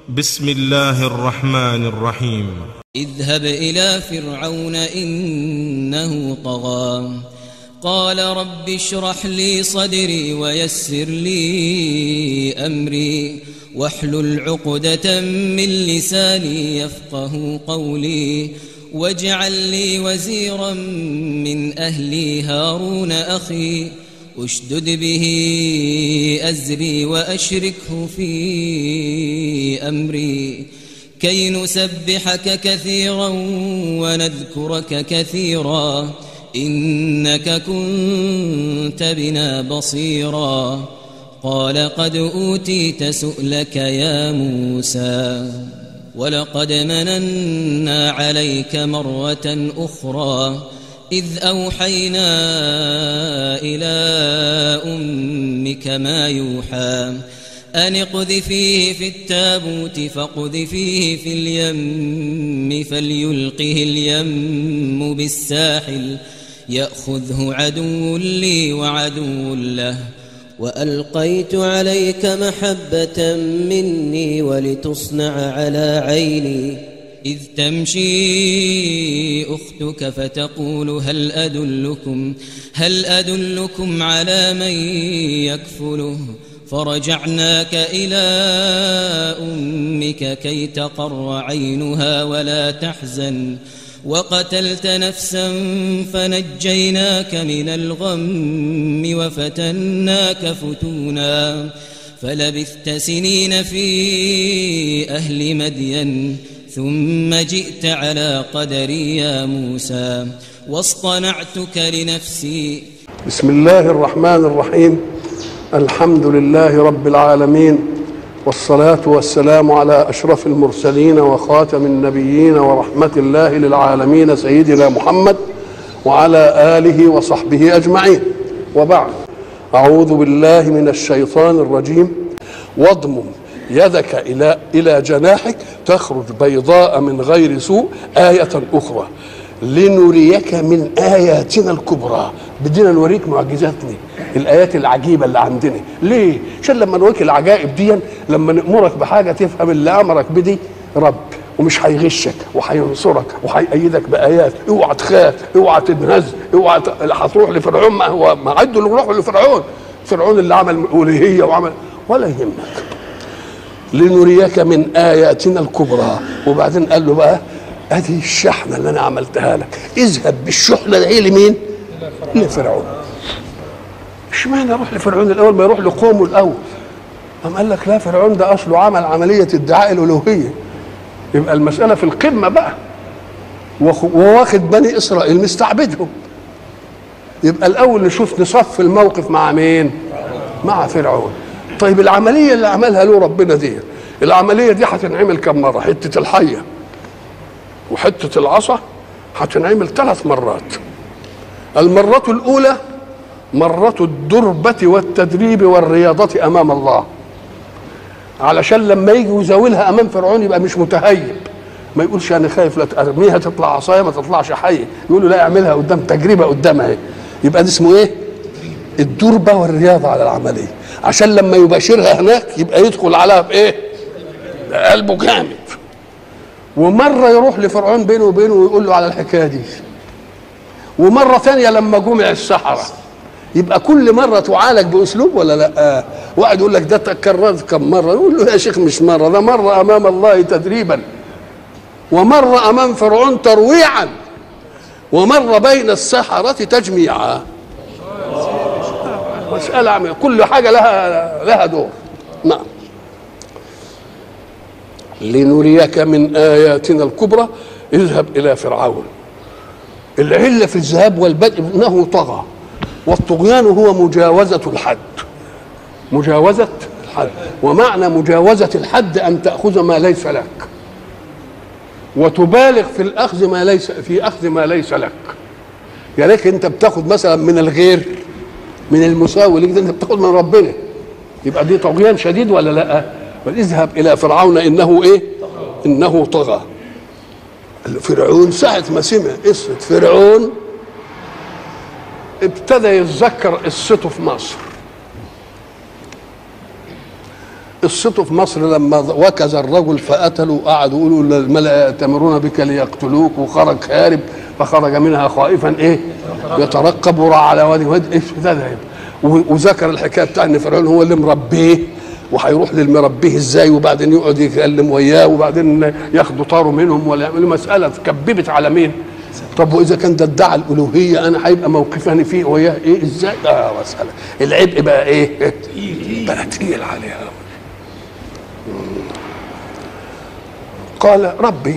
بسم الله الرحمن الرحيم اذهب إلى فرعون إنه طغى قال رب اشرح لي صدري ويسر لي أمري واحلل عقدة من لساني يفقه قولي واجعل لي وزيرا من أهلي هارون أخي اشدد به أزري وأشركه في أمري كي نسبحك كثيرا ونذكرك كثيرا إنك كنت بنا بصيرا قال قد أوتيت سؤلك يا موسى ولقد مننا عليك مرة أخرى إذ أوحينا إلى أمك ما يوحى أن اقذفيه في التابوت فاقذفيه في اليم فليلقه اليم بالساحل يأخذه عدو لي وعدو له وألقيت عليك محبة مني ولتصنع على عيني إذ تمشي أختك فتقول هل أدلكم هل أدلكم على من يكفله فرجعناك إلى أمك كي تقر عينها ولا تحزن وقتلت نفسا فنجيناك من الغم وفتناك فتونا فلبثت سنين في أهل مدين ثم جئت على قدري يا موسى واصطنعتك لنفسي بسم الله الرحمن الرحيم الحمد لله رب العالمين والصلاة والسلام على أشرف المرسلين وخاتم النبيين ورحمة الله للعالمين سيدنا محمد وعلى آله وصحبه أجمعين وبعد أعوذ بالله من الشيطان الرجيم واضمم يدك إلى إلى جناحك تخرج بيضاء من غير سوء آية أخرى لنريك من آياتنا الكبرى بدينا نوريك معجزاتنا الآيات العجيبة اللي عندنا ليه؟ عشان لما نوريك العجائب دي لما نأمرك بحاجة تفهم اللي أمرك بدي رب ومش هيغشك وهينصرك وهيأيدك بآيات اوعى تخاف اوعى تنهز اوعى ت... هتروح لفرعون ما هو ما عدوا اللي يروحوا لفرعون فرعون اللي عمل ألوهية وعمل ولا يهمك لنريك من آياتنا الكبرى وبعدين قال له بقى ادي الشحنه اللي انا عملتها لك اذهب بالشحنه دي لمين لفرعون اشمعنى اروح لفرعون الاول ما يروح لقومه الاول قام قال لك لا فرعون ده اصله عمل عمليه ادعاء الالوهيه يبقى المساله في القمه بقى وواخد بني اسرائيل مستعبدهم يبقى الاول نشوف نصف الموقف مع مين مع فرعون طيب العمليه اللي عملها له ربنا دي العمليه دي هتنعمل كم مره حته الحيه وحته العصا هتنعمل ثلاث مرات المرة الأولى مرة الدربة والتدريب والرياضة أمام الله علشان لما يجي يزاولها أمام فرعون يبقى مش متهيب ما يقولش أنا خايف لا ترميها تطلع عصاية ما تطلعش حية يقول له لا اعملها قدام تجربة قدامها اهي يبقى ده اسمه إيه؟ الدربة والرياضة على العملية عشان لما يباشرها هناك يبقى يدخل عليها بإيه؟ قلبه جامد ومرة يروح لفرعون بينه وبينه ويقول له على الحكاية دي ومرة ثانية لما جمع السحرة يبقى كل مرة تعالج بأسلوب ولا لا آه. واحد يقول لك ده تكررت كم مرة يقول له يا شيخ مش مرة ده مرة أمام الله تدريبا ومرة أمام فرعون ترويعا ومرة بين السحرة تجميعا مسألة عمية. كل حاجة لها لها دور نعم لنريك من آياتنا الكبرى اذهب إلى فرعون العلة في الذهاب والبدء أنه طغى والطغيان هو مجاوزة الحد مجاوزة الحد ومعنى مجاوزة الحد أن تأخذ ما ليس لك وتبالغ في الأخذ ما ليس في أخذ ما ليس لك يعني لك أنت بتاخذ مثلا من الغير من المساوي لك أنت بتاخذ من ربنا يبقى دي طغيان شديد ولا لا؟ اذهب الى فرعون انه ايه انه طغى فرعون ساعة ما سمع قصة فرعون ابتدى يتذكر قصته في مصر قصته في مصر لما وكز الرجل فقتلوا قعدوا يقولوا الملأ يأتمرون بك ليقتلوك وخرج هارب فخرج منها خائفا ايه يترقب وراء على وادي وادي ايش ده ده وذكر الحكايه بتاع ان فرعون هو اللي مربيه وهيروح للمربيه ازاي وبعدين يقعد يتكلم وياه وبعدين ياخدوا طاره منهم ولا يعملوا مساله كببت على مين؟ طب واذا كان ده ادعى الالوهيه انا هيبقى موقفي فيه وياه ايه ازاي؟ اه مساله العبء بقى ايه؟ بقى تقيل عليها قال ربي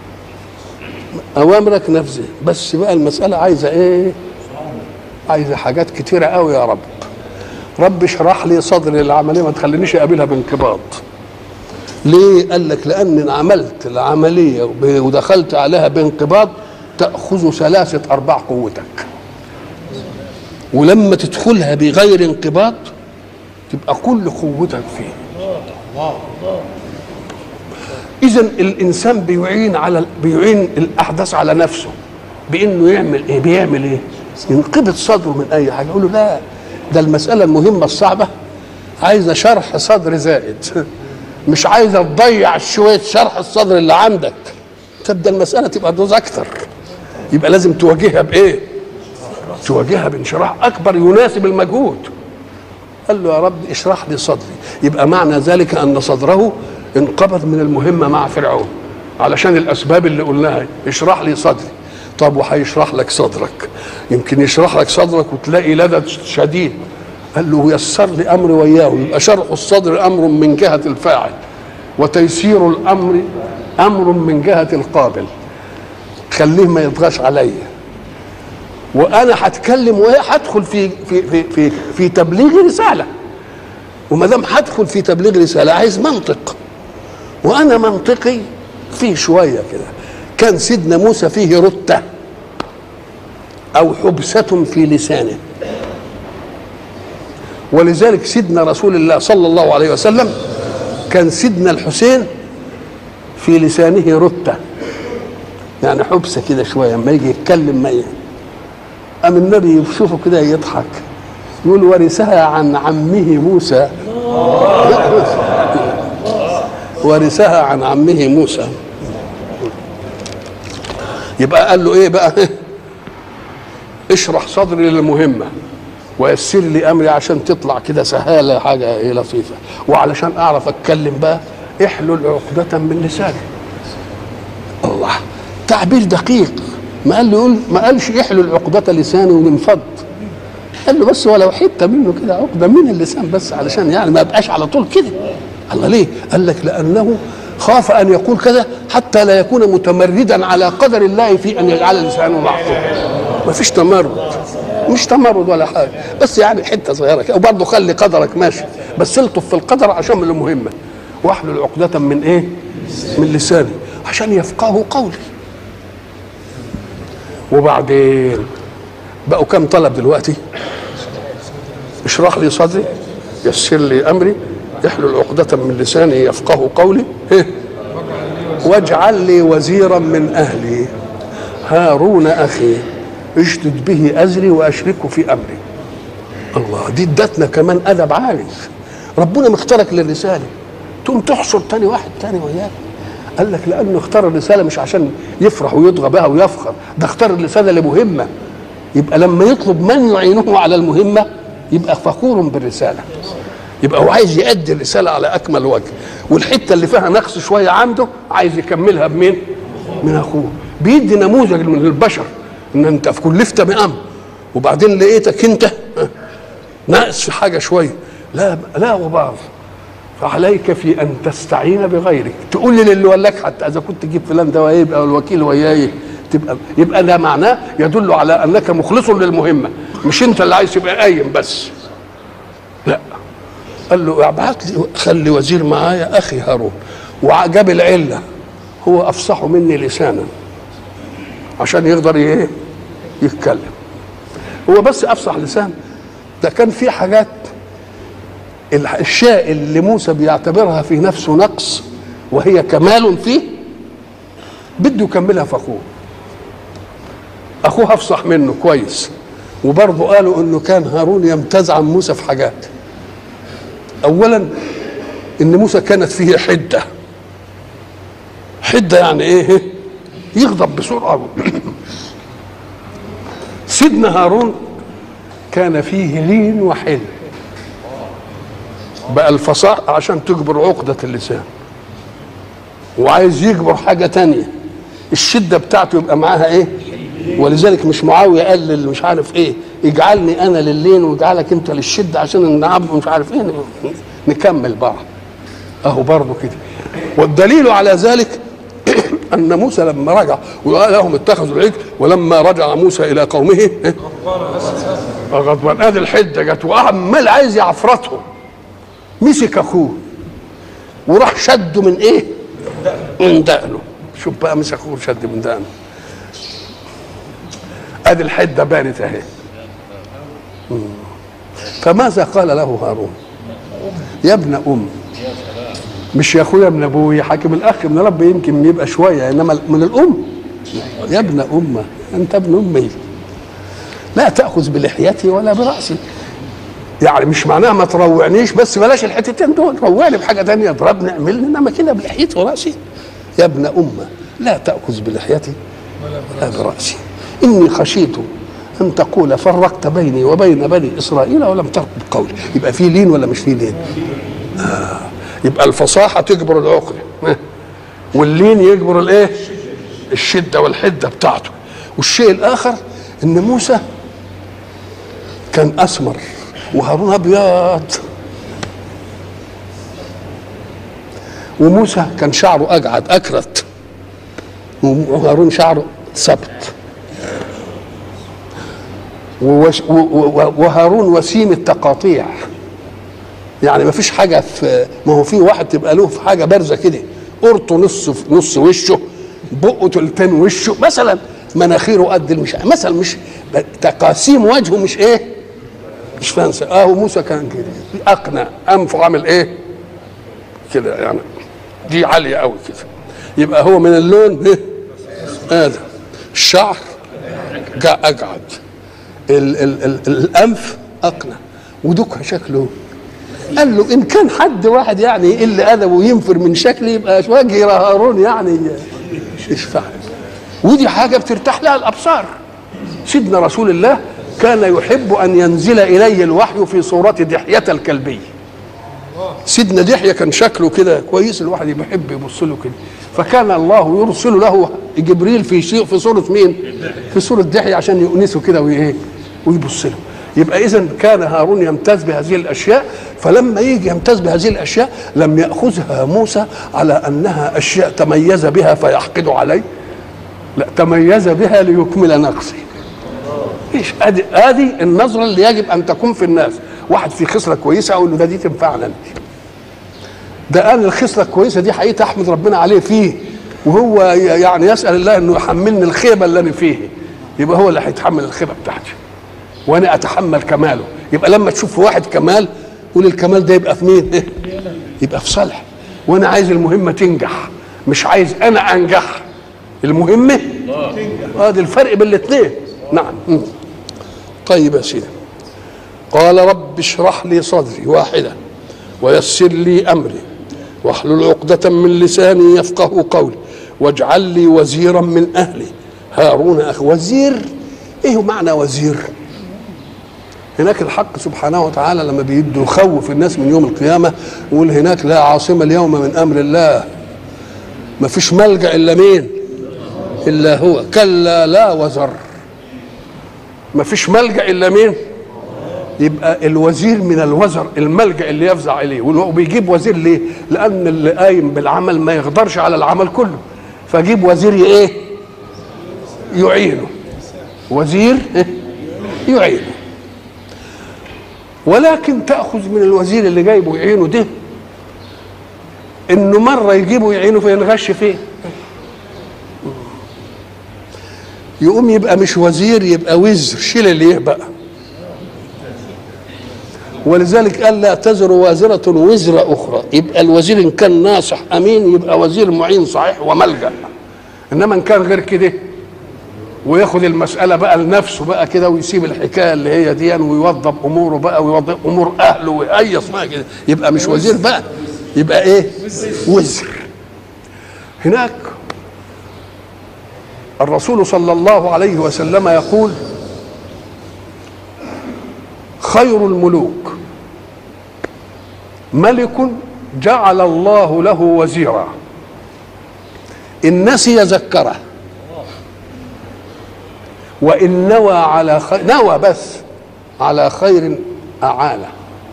اوامرك نفذه بس بقى المساله عايزه ايه؟ عايزه حاجات كتيره قوي يا رب رب اشرح لي صدري العمليه ما تخلينيش اقابلها بانقباض ليه قال لك لان عملت العمليه ودخلت عليها بانقباض تاخذ ثلاثه ارباع قوتك ولما تدخلها بغير انقباض تبقى كل قوتك فيه اذا الانسان بيعين على بيعين الاحداث على نفسه بانه يعمل ايه بيعمل ايه ينقبض صدره من اي حاجه يقول له لا ده المساله المهمه الصعبه عايزه شرح صدر زائد مش عايزه تضيع شويه شرح الصدر اللي عندك تبدا المساله تبقى دوز اكتر يبقى لازم تواجهها بايه تواجهها بانشراح اكبر يناسب المجهود قال له يا رب اشرح لي صدري يبقى معنى ذلك ان صدره انقبض من المهمه مع فرعون علشان الاسباب اللي قلناها اشرح لي صدري طب وهيشرح لك صدرك يمكن يشرح لك صدرك وتلاقي لدى شديد قال له يسر لي امري وياه يبقى شرح الصدر امر من جهه الفاعل وتيسير الامر امر من جهه القابل خليه ما يطغاش عليا وانا هتكلم وهدخل في في في في, في تبليغ رساله وما دام هدخل في تبليغ رساله عايز منطق وانا منطقي فيه شويه كده كان سيدنا موسى فيه رتة أو حبسة في لسانه ولذلك سيدنا رسول الله صلى الله عليه وسلم كان سيدنا الحسين في لسانه رتة يعني حبسة كده شوية ما يجي يتكلم ما أم النبي يشوفه كده يضحك يقول ورثها عن عمه موسى ورثها عن عمه موسى يبقى قال له ايه بقى اشرح صدري للمهمة ويسر لي امري عشان تطلع كده سهالة حاجة ايه لطيفة وعلشان اعرف اتكلم بقى احلل عقدة من لساني الله تعبير دقيق ما قال له يقول ما قالش احلل عقدة لساني وننفض قال له بس ولو حته منه كده عقده من اللسان بس علشان يعني ما يبقاش على طول كده الله ليه؟ قال لك لانه خاف ان يقول كذا حتى لا يكون متمردا على قدر الله في ان يجعل لسانه معصوم ما فيش تمرد مش تمرد ولا حاجه بس يعني حته صغيره كده وبرضه خلي قدرك ماشي بس الطف في القدر عشان من المهمه واحلل عقدة من ايه؟ من لساني عشان يفقهوا قولي وبعدين بقوا كم طلب دلوقتي؟ اشرح لي صدري يسر لي امري احلل عقدة من لساني يفقه قولي إيه؟ واجعل لي وزيرا من اهلي هارون اخي اشدد به ازري واشركه في امري الله دي ادتنا كمان ادب عالي ربنا مختارك للرساله تقوم تحصر تاني واحد تاني وياك قال لك لانه اختار الرساله مش عشان يفرح ويطغى بها ويفخر ده اختار الرساله لمهمه يبقى لما يطلب من يعينه على المهمه يبقى فخور بالرساله يبقى هو عايز يأدي الرساله على اكمل وجه والحته اللي فيها نقص شويه عنده عايز يكملها بمين؟ من اخوه بيدي نموذج من البشر ان انت في كلفت بامر وبعدين لقيتك انت ناقص في حاجه شويه لا لا وبعض فعليك في ان تستعين بغيرك تقول لي للي ولاك حتى اذا كنت تجيب فلان ده ويبقى الوكيل وياي تبقى يبقى ده معناه يدل على انك مخلص للمهمه مش انت اللي عايز تبقى قايم بس لا قال له ابعت لي خلي وزير معايا اخي هارون وجاب العله هو افصح مني لسانا عشان يقدر ايه يتكلم هو بس افصح لسان ده كان في حاجات الشيء اللي موسى بيعتبرها في نفسه نقص وهي كمال فيه بده يكملها في اخوه اخوه افصح منه كويس وبرضه قالوا انه كان هارون يمتاز عن موسى في حاجات اولا ان موسى كانت فيه حده حده يعني ايه يغضب بسرعه سيدنا هارون كان فيه لين وحلم بقى الفصاحة عشان تجبر عقدة اللسان وعايز يجبر حاجة تانية الشدة بتاعته يبقى معاها ايه ولذلك مش معاوية قال لل- مش عارف ايه اجعلني انا للين واجعلك انت للشدة عشان النعم مش عارف ايه نكمل بعض اهو برضه كده والدليل على ذلك ان موسى لما رجع وقال لهم اتخذوا العجل ولما رجع موسى الى قومه إيه؟ غضبان ادي الحده جت وعمال عايز يعفرتهم مسك اخوه وراح شده من ايه؟ من دقنه شوف بقى مسك اخوه شد من دقنه ادي الحده بانت اهي مم. فماذا قال له هارون؟ يا ابن ام مش يا اخويا ابن ابوي حاكم الاخ من رب يمكن يبقى شويه انما من الام يا ابن امه انت ابن امي لا تاخذ بلحيتي ولا براسي يعني مش معناها ما تروعنيش بس بلاش الحتتين دول روعني بحاجه تانية اضربني اعملني انما كده بلحيتي وراسي يا ابن امه لا تاخذ بلحيتي ولا براسي اني خشيت ان تقول فرقت بيني وبين بني اسرائيل ولم ترقب قولي يبقى في لين ولا مش في لين آه. يبقى الفصاحه تجبر العقل آه. واللين يجبر الايه الشده والحده بتاعته والشيء الاخر ان موسى كان اسمر وهارون ابيض وموسى كان شعره اجعد اكرت وهارون شعره ثبت ووش- و- و- وهارون وسيم التقاطيع يعني ما فيش حاجه في ما هو في واحد تبقى له في حاجه بارزه كده قرطه نص في نص وشه بقه تلتين وشه مثلا مناخيره قد المش مثلا مش تقاسيم وجهه مش ايه مش فانسى اه موسى كان كده اقنع انفه عامل ايه كده يعني دي عاليه قوي كده يبقى هو من اللون ايه هذا الشعر جا اجعد ال ال ال الانف اقنع ودك شكله قال له ان كان حد واحد يعني يقل ادبه وينفر من شكلي يبقى وجه هارون يعني يشفع ودي حاجه بترتاح لها الابصار سيدنا رسول الله كان يحب ان ينزل اليه الوحي في صوره دحيه الكلبي سيدنا دحيه كان شكله كده كويس الواحد بيحب يبص له كده فكان الله يرسل له جبريل في شيء في صوره مين؟ في صوره دحيه عشان يؤنسه كده وايه؟ ويبص له يبقى اذا كان هارون يمتاز بهذه الاشياء فلما يجي يمتاز بهذه الاشياء لم ياخذها موسى على انها اشياء تميز بها فيحقد عليه لا تميز بها ليكمل نقصه ايش ادي ادي النظره اللي يجب ان تكون في الناس واحد في خصله كويسه اقول له ده دي تنفعنا ده انا الخصله الكويسه دي حقيقه احمد ربنا عليه فيه وهو يعني يسال الله انه يحملني الخيبه اللي انا فيه يبقى هو اللي هيتحمل الخيبه بتاعتي وانا اتحمل كماله يبقى لما تشوف واحد كمال قول الكمال ده يبقى في مين يبقى في صالح وانا عايز المهمه تنجح مش عايز انا انجح المهمه ادي الفرق بين الاثنين نعم مم. طيب يا سيدي قال رب اشرح لي صدري واحده ويسر لي امري واحلل عقدة من لساني يفقه قولي واجعل لي وزيرا من اهلي هارون اخ وزير ايه معنى وزير؟ هناك الحق سبحانه وتعالى لما بيده يخوف الناس من يوم القيامه يقول هناك لا عاصم اليوم من امر الله ما فيش ملجا الا مين؟ الا هو كلا لا وزر ما فيش ملجا الا مين؟ يبقى الوزير من الوزر الملجا اللي يفزع اليه وبيجيب وزير ليه؟ لان اللي قايم بالعمل ما يقدرش على العمل كله فجيب وزير ايه؟ يعينه وزير إيه؟ يعينه ولكن تاخذ من الوزير اللي جايبه يعينه ده انه مره يجيبه يعينه فينغش فيه يقوم يبقى مش وزير يبقى وزر شيل اللي بقى ولذلك قال لا تزر وازرة وزر أخرى يبقى الوزير إن كان ناصح أمين يبقى وزير معين صحيح وملجأ إنما إن كان غير كده وياخد المسألة بقى لنفسه بقى كده ويسيب الحكاية اللي هي دي ويوظف أموره بقى ويوظف أمور أهله وأي اسمها كده يبقى مش وزير بقى يبقى ايه وزر هناك الرسول صلى الله عليه وسلم يقول خير الملوك ملك جعل الله له وزيرا إن نسي ذكره وإن نوى على خير نوى بس على خير أعانه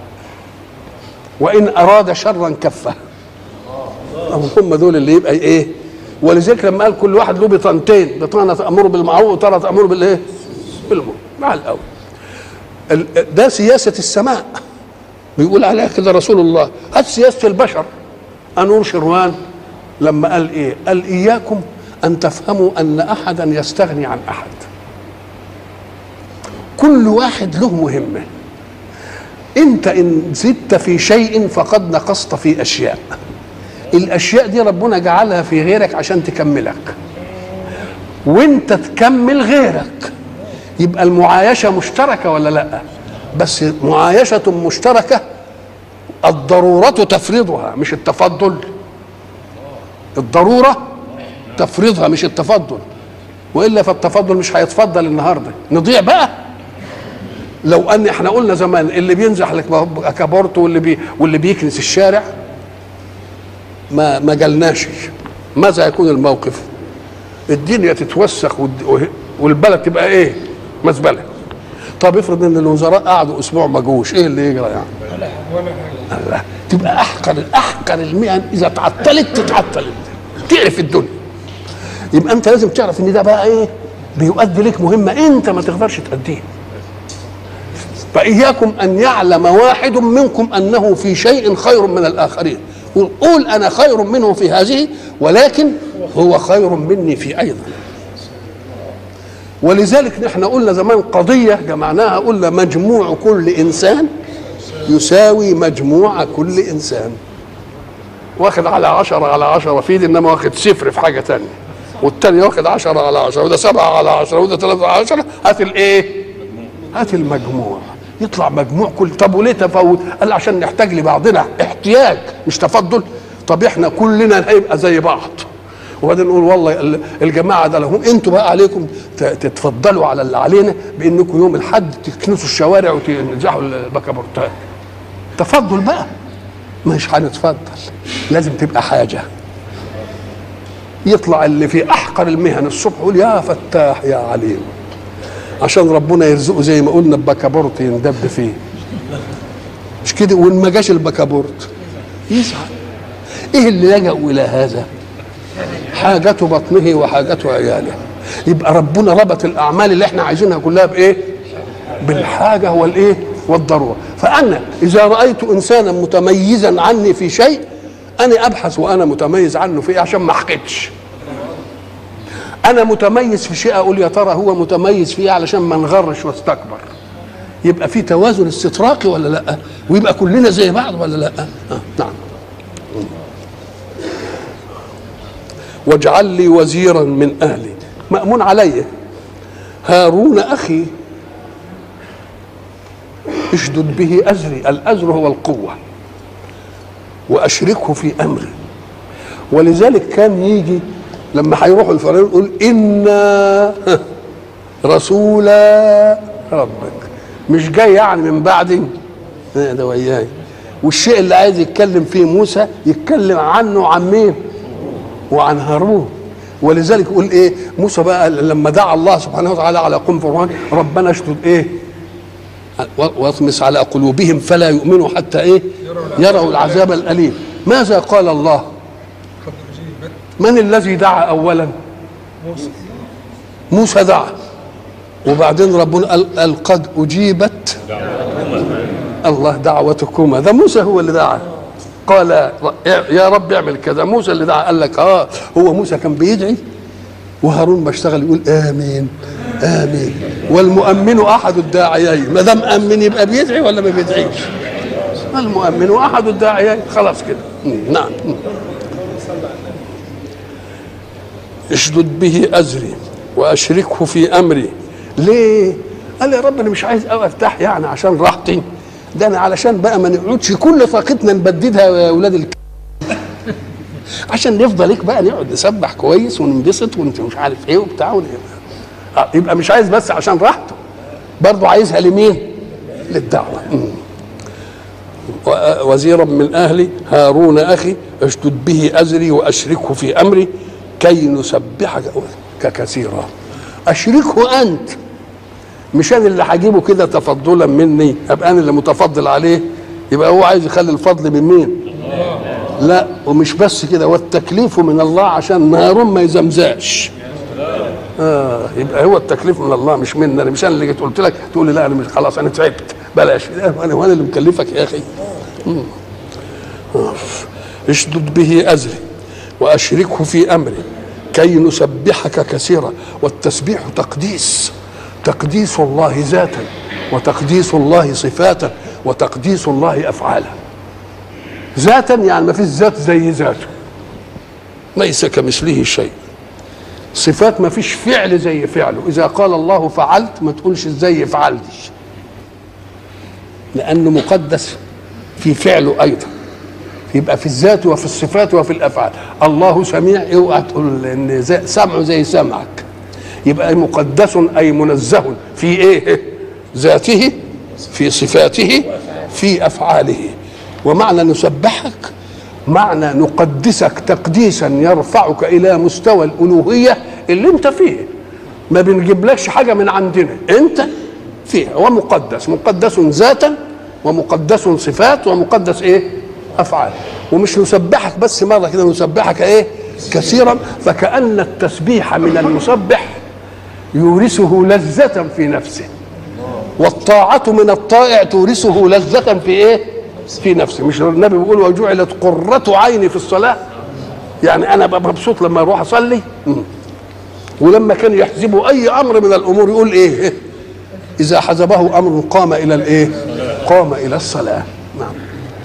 وإن أراد شرا كفه هم دول اللي يبقى إيه ولذلك لما قال كل واحد له بطانتين بطانة تأمره بالمعروف وترى تأمره بالإيه بالمعروف مع الأول ال- ده سياسة السماء بيقول عليها كده رسول الله هات سياسة البشر أنور شروان لما قال إيه قال إياكم أن تفهموا أن أحدا يستغني عن أحد كل واحد له مهمة أنت إن زدت في شيء فقد نقصت في أشياء الأشياء دي ربنا جعلها في غيرك عشان تكملك وانت تكمل غيرك يبقى المعايشة مشتركة ولا لا بس معايشة مشتركة الضرورة تفرضها مش التفضل الضرورة تفرضها مش التفضل والا فالتفضل مش هيتفضل النهارده نضيع بقى لو ان احنا قلنا زمان اللي بينزح الكابورت واللي بي واللي بيكنس الشارع ما ما جالناش ماذا يكون الموقف الدنيا تتوسخ والد- والبلد تبقى ايه مزبله طب افرض ان الوزراء قعدوا اسبوع ما جوش ايه اللي يجرى يعني الله. تبقى احقر احقر المهن اذا تعطلت تتعطل تعرف الدنيا يبقى انت لازم تعرف ان ده بقى ايه بيؤدي لك مهمه انت ما تقدرش تأديها فإياكم أن يعلم واحد منكم أنه في شيء خير من الآخرين قل قول أنا خير منه في هذه ولكن هو خير مني في أيضا ولذلك نحن قلنا زمان قضية جمعناها قلنا مجموع كل إنسان يساوي مجموع كل إنسان واخد على عشرة على عشرة في دي إنما واخد صفر في حاجة تانية والتاني واخد عشرة على عشرة وده سبعة على عشرة وده ثلاثة على عشرة هات الإيه؟ هات المجموع يطلع مجموع كل طب وليه تفاوت؟ قال عشان نحتاج لبعضنا احتياج مش تفضل طب احنا كلنا هيبقى زي بعض وبعدين نقول والله ال- الجماعه ده لهم انتوا بقى عليكم ت- تتفضلوا على اللي علينا بانكم يوم الحد تكنسوا الشوارع وتنزحوا البكابورتات تفضل بقى مش هنتفضل لازم تبقى حاجه يطلع اللي في احقر المهن الصبح يقول يا فتاح يا عليم عشان ربنا يرزقه زي ما قلنا ببكابورت يندب فيه مش كده وان ما جاش البكابورت يزعل ايه اللي لجأوا الى هذا حاجة بطنه وحاجة عياله يبقى ربنا ربط الاعمال اللي احنا عايزينها كلها بايه بالحاجة والايه والضرورة فانا اذا رأيت انسانا متميزا عني في شيء انا ابحث وانا متميز عنه في ايه عشان ما احقدش انا متميز في شيء اقول يا ترى هو متميز فيه علشان ما نغرش واستكبر يبقى في توازن استطراقي ولا لا ويبقى كلنا زي بعض ولا لا آه. نعم واجعل لي وزيرا من اهلي مامون علي هارون اخي اشدد به ازري الازر هو القوه واشركه في امري ولذلك كان يجي لما هيروحوا الفرعون يقول انا رسول ربك مش جاي يعني من بعدي لا ده وياي والشيء اللي عايز يتكلم فيه موسى يتكلم عنه عن مين وعن هارون ولذلك يقول ايه موسى بقى لما دعا الله سبحانه وتعالى على قوم فرعون ربنا اشدد ايه واطمس على قلوبهم فلا يؤمنوا حتى ايه يروا العذاب الاليم ماذا قال الله من الذي دعا اولا موسى دعا وبعدين ربنا قال, قال قد اجيبت الله دعوتكما ده موسى هو اللي دعا قال يا رب اعمل كذا موسى اللي دعا قال لك اه هو موسى كان بيدعي وهارون بيشتغل يقول امين امين والمؤمن احد الداعيين ما دام امن يبقى بيدعي ولا ما بيدعيش المؤمن احد الداعيين خلاص كده نعم اشدد به ازري واشركه في امري ليه قال يا رب انا مش عايز أوي ارتاح يعني عشان راحتي ده انا علشان بقى ما نقعدش كل طاقتنا نبددها يا اولاد الك... عشان نفضل لك بقى نقعد نسبح كويس وننبسط وانت مش عارف ايه وبتاع ون- آه، يبقى مش عايز بس عشان راحته برضه عايزها لمين؟ للدعوه مم. و- وزيرا من اهلي هارون اخي اشدد به ازري واشركه في امري كي نسبحك كثيرا اشركه انت مش انا اللي هجيبه كده تفضلا مني ابقى انا اللي متفضل عليه يبقى هو عايز يخلي الفضل من مين لا ومش بس كده والتكليف من الله عشان هارون ما يزمزاش آه يبقى هو التكليف من الله مش مني انا مش انا اللي جيت قلت لك تقول لي لا انا مش خلاص انا تعبت بلاش لا، انا وانا اللي مكلفك يا اخي مم. آه. اشدد به ازري واشركه في امري كي نسبحك كثيرا والتسبيح تقديس تقديس الله ذاتا وتقديس الله صفاتا وتقديس الله افعالا ذاتا يعني ما فيش ذات زي ذاته ليس كمثله شيء صفات ما فيش فعل زي فعله اذا قال الله فعلت ما تقولش ازاي فعلت لانه مقدس في فعله ايضا يبقى في الذات وفي الصفات وفي الافعال الله سميع اوعى تقول ان زي- سمعه زي سمعك يبقى مقدس اي منزه في ايه ذاته في صفاته في افعاله ومعنى نسبحك معنى نقدسك تقديسا يرفعك الى مستوى الالوهيه اللي انت فيه ما بنجيبلكش حاجه من عندنا انت فيها ومقدس مقدس ذاتا ومقدس صفات ومقدس ايه افعال ومش نسبحك بس مره كده نسبحك ايه كثيرا فكأن التسبيح من المسبح يورثه لذة في نفسه والطاعة من الطائع تورثه لذة في ايه؟ في نفسه مش النبي بيقول وجعلت قرة عيني في الصلاة يعني أنا ببقى مبسوط لما أروح أصلي مم. ولما كان يحزبه أي أمر من الأمور يقول إيه؟ إذا حزبه أمر قام إلى الإيه؟ قام إلى الصلاة نعم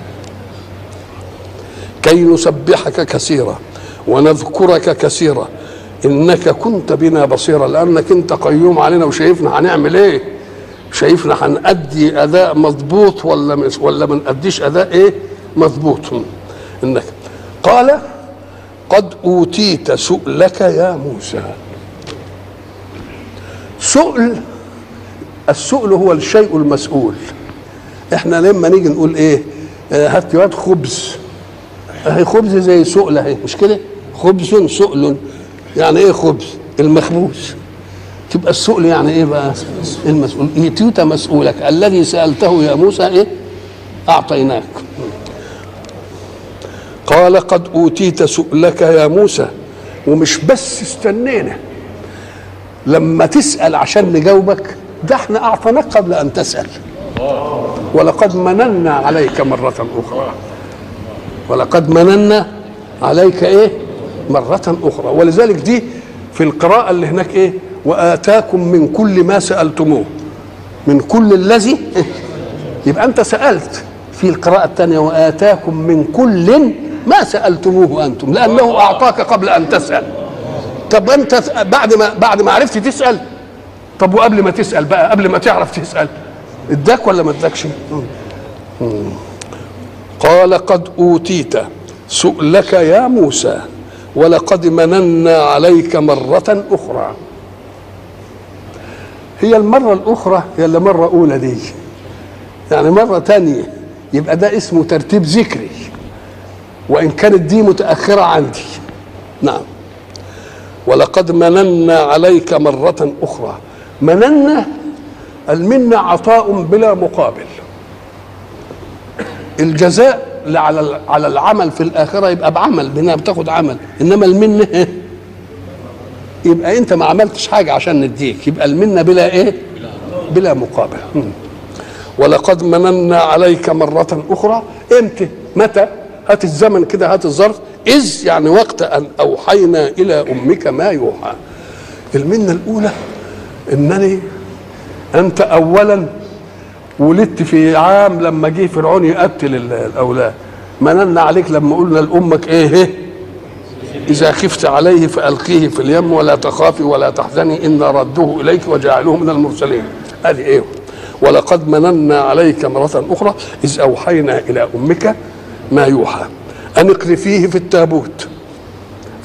كي نسبحك كثيرا ونذكرك كثيرا انك كنت بنا بصيرا لانك انت قيوم علينا وشايفنا هنعمل ايه شايفنا هنأدي اداء مضبوط ولا مش ولا ما نأديش اداء ايه مضبوط انك قال قد اوتيت سؤلك يا موسى سؤل السؤل هو الشيء المسؤول احنا لما نيجي نقول ايه آه، هات لي واد خبز اهي خبز زي سؤل اهي مش كده خبز سؤل يعني ايه خبز المخبوز تبقى السؤل يعني ايه بقى المسؤول يتيت مسؤولك الذي سالته يا موسى ايه اعطيناك قال قد اوتيت سؤلك يا موسى ومش بس استنينا لما تسال عشان نجاوبك ده احنا اعطيناك قبل ان تسال ولقد مننا عليك مره اخرى ولقد مننا عليك ايه مرة أخرى ولذلك دي في القراءة اللي هناك ايه وآتاكم من كل ما سألتموه من كل الذي يبقى أنت سألت في القراءة الثانية وآتاكم من كل ما سألتموه أنتم لأنه أعطاك قبل أن تسأل طب أنت بعد ما بعد ما عرفت تسأل طب وقبل ما تسأل بقى قبل ما تعرف تسأل اداك ولا ما اداكش؟ قال قد اوتيت سؤلك يا موسى ولقد مننا عليك مرة أخرى هي المرة الأخرى هي اللي مرة أولى دي يعني مرة تانية يبقى ده اسمه ترتيب ذكري وإن كانت دي متأخرة عندي نعم ولقد مننا عليك مرة أخرى مننا المنة عطاء بلا مقابل الجزاء اللي على على العمل في الاخره يبقى بعمل بانها بتاخد عمل انما المنه إيه؟ يبقى انت ما عملتش حاجه عشان نديك يبقى المنه بلا ايه بلا مقابل مم. ولقد مننا عليك مرة أخرى إمتى؟ متى؟ هات الزمن كده هات الظرف إذ يعني وقت أن أوحينا إلى أمك ما يوحى المنة الأولى إنني أنت أولا ولدت في عام لما جه فرعون يقتل ال- الاولاد مننا عليك لما قلنا لامك ايه إيه؟ اذا خفت عليه فالقيه في اليم ولا تخافي ولا تحزني انا ردوه اليك وجعلوه من المرسلين ادي ايه ولقد مننا عليك مرة أخرى إذ أوحينا إلى أمك ما يوحى أن اقذفيه في التابوت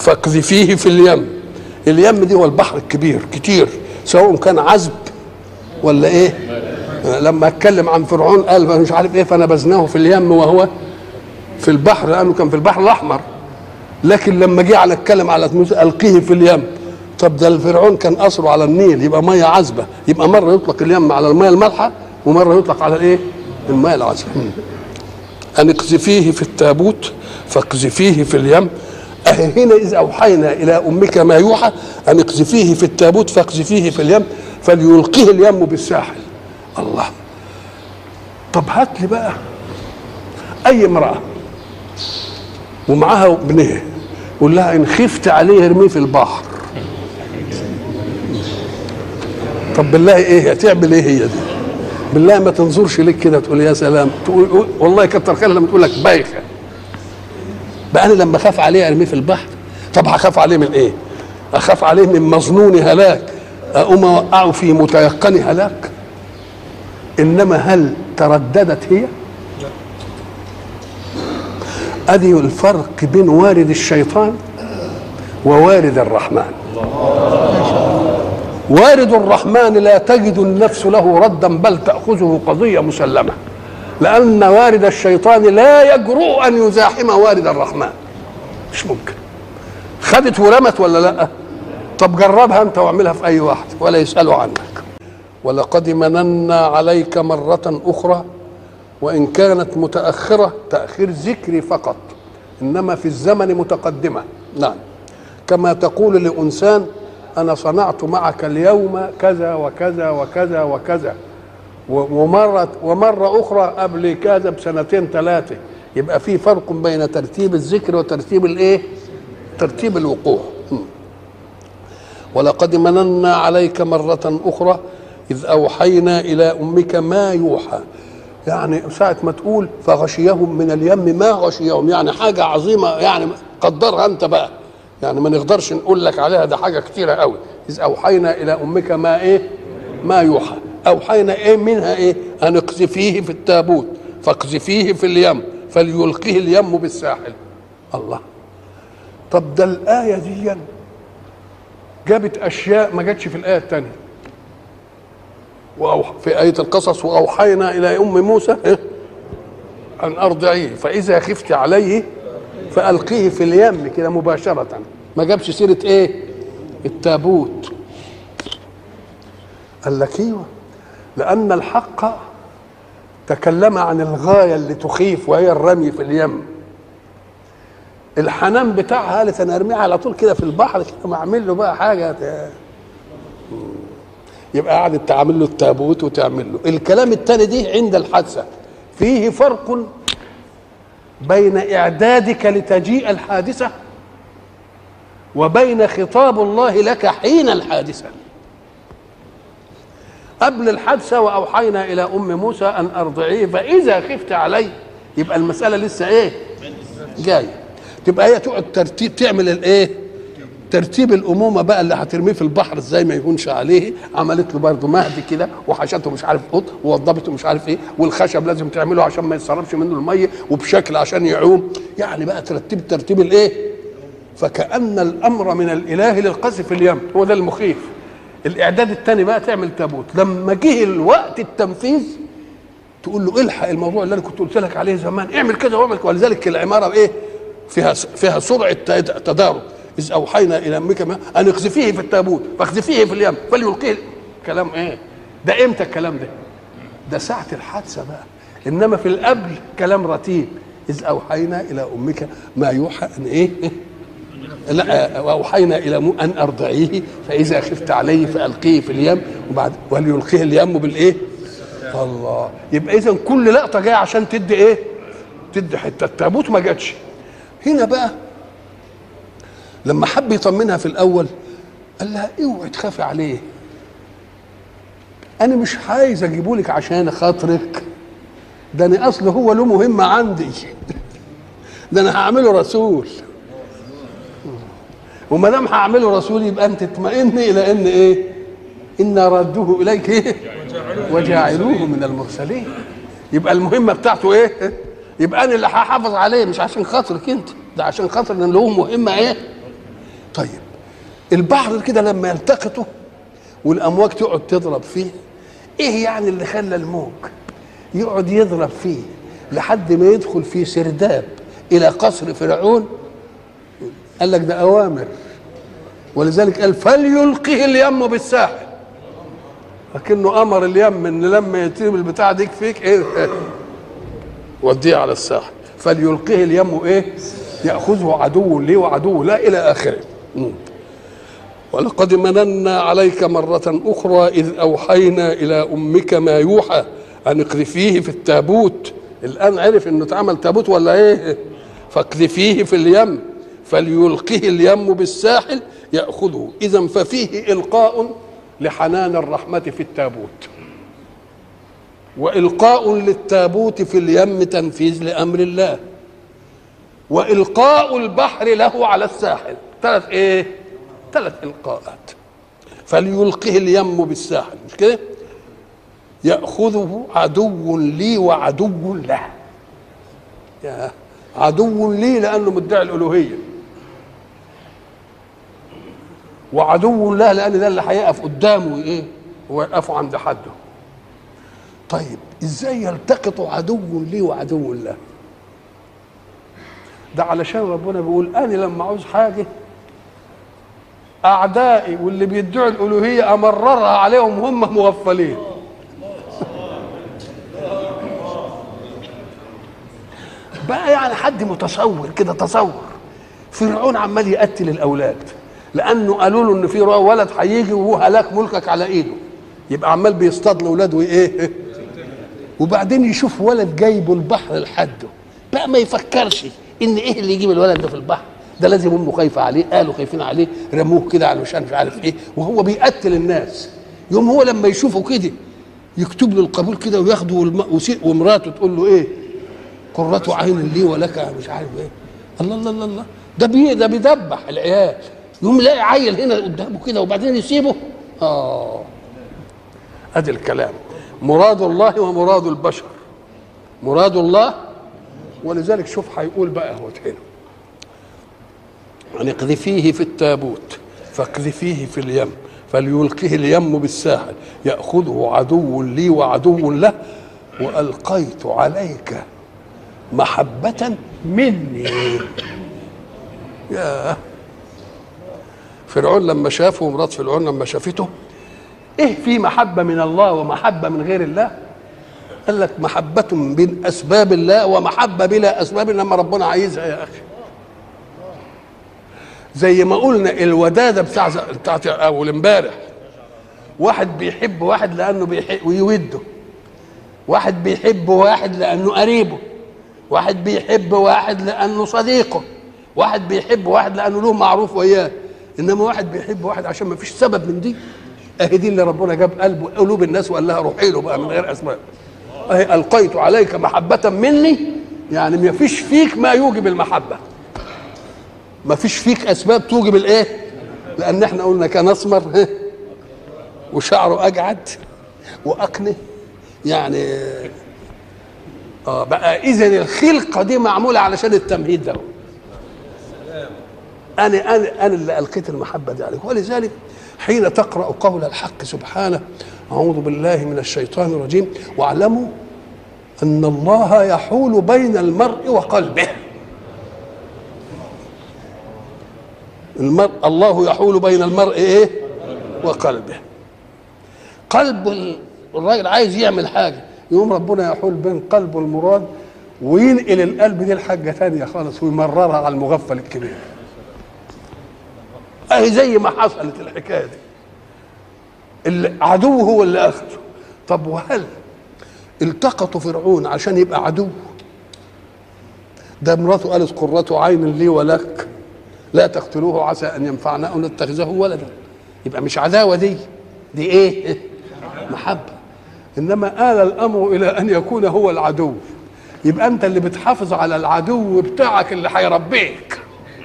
فاقذفيه في اليم اليم دي هو البحر الكبير كتير سواء كان عذب ولا ايه لما اتكلم عن فرعون قال مش عارف ايه فنبذناه في اليم وهو في البحر لانه كان في البحر الاحمر لكن لما جه على اتكلم على موسى القيه في اليم طب ده الفرعون كان قصره على النيل يبقى ميه عذبه يبقى مره يطلق اليم على الميه المالحه ومره يطلق على الايه الميه العذبه ان اقذفيه في التابوت فاقذفيه في اليم أهي هنا إذ أوحينا إلى أمك ما يوحى أن اقذفيه في التابوت فاقذفيه في اليم فليلقيه اليم بالساحل الله طب هات لي بقى أي امرأة ومعاها ابنها قول لها إن خفت عليه ارميه في البحر طب بالله إيه هتعمل إيه هي دي بالله ما تنظرش لك كده تقول يا سلام تقول والله كتر خير لما تقول لك بايخه بقى انا لما اخاف عليه ارميه في البحر طب هخاف عليه من ايه اخاف عليه من مظنون هلاك اقوم اوقعه في متيقن هلاك انما هل ترددت هي ادي الفرق بين وارد الشيطان ووارد الرحمن وارد الرحمن لا تجد النفس له ردا بل تاخذه قضيه مسلمه لأن وارد الشيطان لا يجرؤ أن يزاحم وارد الرحمن مش ممكن خدت ورمت ولا لا طب جربها أنت واعملها في أي واحد ولا يسألوا عنك ولقد مننا عليك مرة أخرى وإن كانت متأخرة تأخير ذكري فقط إنما في الزمن متقدمة نعم كما تقول لإنسان أنا صنعت معك اليوم كذا وكذا وكذا وكذا ومرة ومرة أخرى قبل كذا بسنتين ثلاثة يبقى في فرق بين ترتيب الذكر وترتيب الإيه؟ ترتيب الوقوع ولقد مننا عليك مرة أخرى إذ أوحينا إلى أمك ما يوحى يعني ساعة ما تقول فغشيهم من اليم ما غشيهم يعني حاجة عظيمة يعني قدرها أنت بقى يعني ما نقدرش نقول لك عليها ده حاجة كتيرة قوي إذ أوحينا إلى أمك ما إيه ما يوحى اوحينا ايه منها ايه ان اقذفيه في التابوت فاقذفيه في اليم فليلقيه اليم بالساحل الله طب ده الايه دي جابت اشياء ما جاتش في الايه الثانيه وأوح في آية القصص وأوحينا إلى أم موسى إيه؟ أن أرضعيه فإذا خفت عليه فألقيه في اليم كده مباشرة ما جابش سيرة إيه؟ التابوت قال لك ايوه لان الحق تكلم عن الغايه اللي تخيف وهي الرمي في اليم الحنان بتاعها قالت انا ارميها على طول كده في البحر كده ما اعمل له بقى حاجه ت... يبقى قعدت تعمل له التابوت وتعمل له الكلام الثاني دي عند الحادثه فيه فرق بين اعدادك لتجيء الحادثه وبين خطاب الله لك حين الحادثه قبل الحادثه واوحينا الى ام موسى ان ارضعيه فاذا خفت عليه يبقى المساله لسه ايه جايه تبقى هي تقعد ترتيب تعمل الايه ترتيب الامومه بقى اللي هترميه في البحر ازاي ما يهونش عليه عملت له برضه مهد كده وحشته مش عارف قط ووضبته مش عارف ايه والخشب لازم تعمله عشان ما يتسربش منه الميه وبشكل عشان يعوم يعني بقى ترتب ترتيب الايه فكأن الامر من الاله للقذف في اليم هو ده المخيف الاعداد الثاني بقى تعمل تابوت لما جه الوقت التنفيذ تقول له الحق الموضوع اللي انا كنت قلت لك عليه زمان اعمل كذا واعمل كذا ولذلك العماره ايه فيها فيها سرعه تدارك اذ اوحينا الى امك ما ان اقذفيه في التابوت فاقذفيه في اليم فليلقيه كلام ايه ده امتى الكلام ده ده ساعه الحادثه بقى انما في القبل كلام رتيب اذ اوحينا الى امك ما يوحى ان ايه لا واوحينا الى ان ارضعيه فاذا خفت عليه فالقيه في اليم وبعد وليلقيه اليم بالايه؟ الله يبقى اذا كل لقطه جايه عشان تدي ايه؟ تدي حته التابوت ما جاتش هنا بقى لما حب يطمنها في الاول قال لها اوعي تخافي عليه انا مش عايز اجيبه لك عشان خاطرك ده انا اصل هو له مهمه عندي ده انا هعمله رسول وما دام هعمله رسول يبقى انت تطمئن الى ان ايه؟ ان ردوه اليك ايه؟ وجاعلوه من المرسلين يبقى المهمه بتاعته ايه؟ يبقى انا اللي هحافظ عليه مش عشان خاطرك انت ده عشان خاطر ان له مهمه ايه؟ طيب البحر كده لما يلتقطوا والامواج تقعد تضرب فيه ايه يعني اللي خلى الموج يقعد يضرب فيه لحد ما يدخل في سرداب الى قصر فرعون قال لك ده اوامر ولذلك قال فليلقه اليم بالساحل لكنه امر اليم ان لما يتم البتاع ديك فيك ايه وديه على الساحل فليلقه اليم ايه ياخذه عدو لي وعدو لا الى اخره مم. ولقد مننا عليك مرة أخرى إذ أوحينا إلى أمك ما يوحى أن اقذفيه في التابوت الآن عرف إنه اتعمل تابوت ولا إيه فاقذفيه في اليم فليلقه اليم بالساحل يأخذه إذا ففيه إلقاء لحنان الرحمة في التابوت وإلقاء للتابوت في اليم تنفيذ لأمر الله وإلقاء البحر له على الساحل ثلاث إيه ثلاث إلقاءات فليلقه اليم بالساحل مش كده يأخذه عدو لي وعدو له يا عدو لي لأنه مدعي الألوهية وعدو له لأن ده اللي هيقف قدامه إيه ويقفوا عند حده طيب ازاي يلتقط عدو لي وعدو له ده علشان ربنا بيقول انا لما عاوز حاجه اعدائي واللي بيدعوا الالوهيه امررها عليهم هم مغفلين بقى يعني حد متصور كده تصور فرعون عمال يقتل الاولاد لانه قالوا له ان في ولد هيجي وهو هلاك ملكك على ايده يبقى عمال بيصطاد لاولاده ايه وبعدين يشوف ولد جايبه البحر لحده بقى ما يفكرش ان ايه اللي يجيب الولد ده في البحر ده لازم امه خايفه عليه قالوا خايفين عليه رموه كده على مش عارف ايه وهو بيقتل الناس يوم هو لما يشوفه كده يكتب له القبول كده وياخده والم... ومراته تقول له ايه قرة عين لي ولك مش عارف ايه الله الله الله, الله. ده بي ده بيدبح العيال يوم يلاقي عيل هنا قدامه كده وبعدين يسيبه اه ادي الكلام مراد الله ومراد البشر مراد الله ولذلك شوف هيقول بقى هو هنا أن اقذفيه في التابوت فاقذفيه في اليم فليلقه اليم بالساحل يأخذه عدو لي وعدو له وألقيت عليك محبة مني يا فرعون لما شافه ومرات فرعون لما شافته ايه في محبة من الله ومحبة من غير الله قال لك محبة من أسباب الله ومحبة بلا أسباب لما ربنا عايزها يا أخي زي ما قلنا الودادة بتاع بتاعت أول امبارح واحد بيحب واحد لأنه بيحب ويوده واحد بيحب واحد لأنه قريبه واحد بيحب واحد لأنه صديقه واحد بيحب واحد لأنه له معروف وياه إنما واحد بيحب واحد عشان ما فيش سبب من دي اهي دي اللي ربنا جاب قلب قلوب الناس وقال لها روحي له بقى من غير اسباب اهي القيت عليك محبه مني يعني ما فيش فيك ما يوجب المحبه ما فيش فيك اسباب توجب الايه لان احنا قلنا كان اسمر وشعره اجعد واقنه يعني اه بقى اذا الخلقه دي معموله علشان التمهيد ده انا انا انا اللي القيت المحبه دي عليك ولذلك حين تقرا قول الحق سبحانه اعوذ بالله من الشيطان الرجيم واعلموا ان الله يحول بين المرء وقلبه المرء الله يحول بين المرء ايه وقلبه قلب الراجل عايز يعمل حاجه يقوم ربنا يحول بين قلبه المراد وينقل القلب دي لحاجه ثانيه خالص ويمررها على المغفل الكبير اهي زي ما حصلت الحكايه دي اللي عدوه هو اللي اخذه طب وهل التقطوا فرعون عشان يبقى عدو ده مراته قالت قرة عين لي ولك لا تقتلوه عسى ان ينفعنا او نتخذه ولدا يبقى مش عداوه دي دي ايه محبه انما آل الامر الى ان يكون هو العدو يبقى انت اللي بتحافظ على العدو بتاعك اللي هيربيك